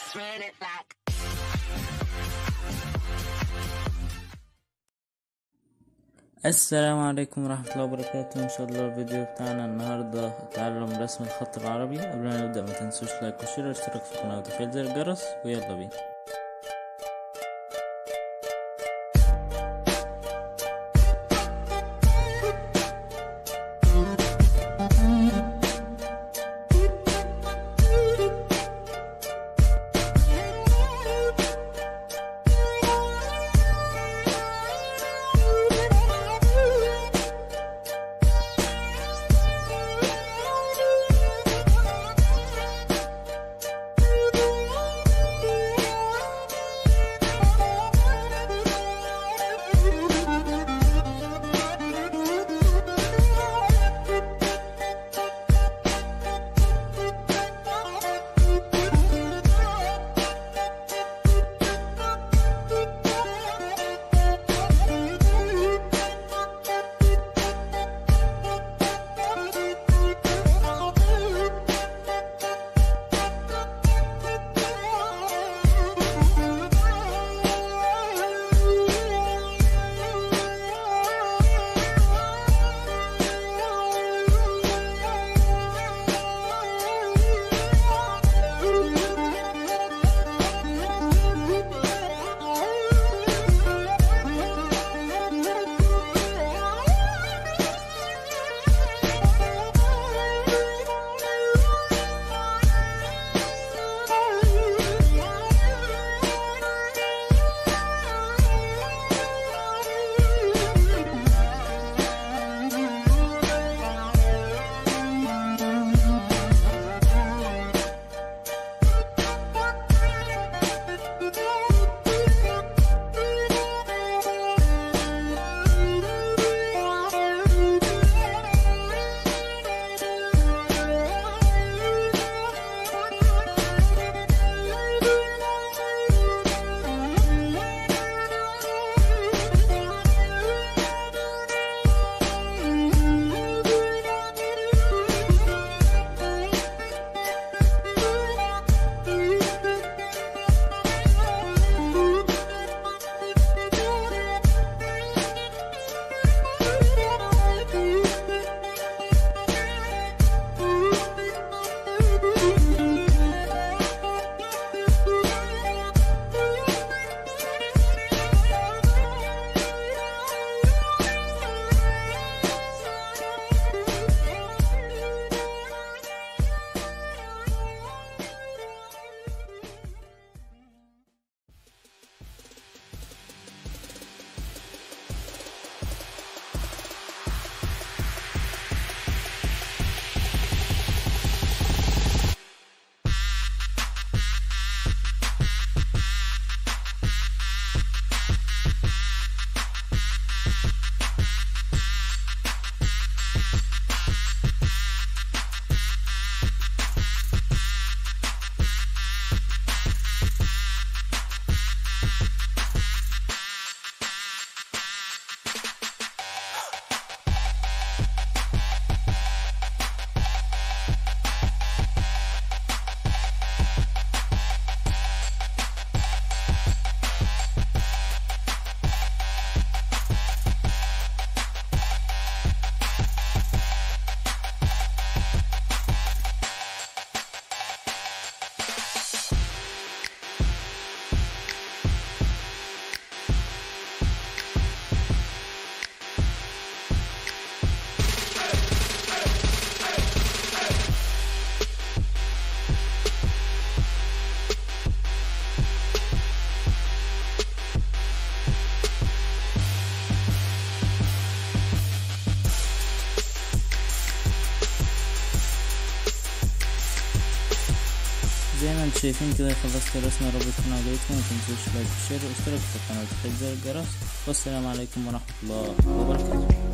Let's run it back. السلام عليكم ورحمة الله وبركاته إن شاء الله الفيديو بتاعنا النهاردة تعلم رسم الخط العربي قبل ما نبدأ ما تنسوش لايك وشير واشتراك في القناة وتفعيل زر الجرس ويلا بينا زي ما انتم شايفين كده خلصت الرسمة يا رب تكون عجبتكم متنسوش لايك وشير واشتراك في القناة وتفعيل زر الجرس والسلام عليكم ورحمة الله وبركاته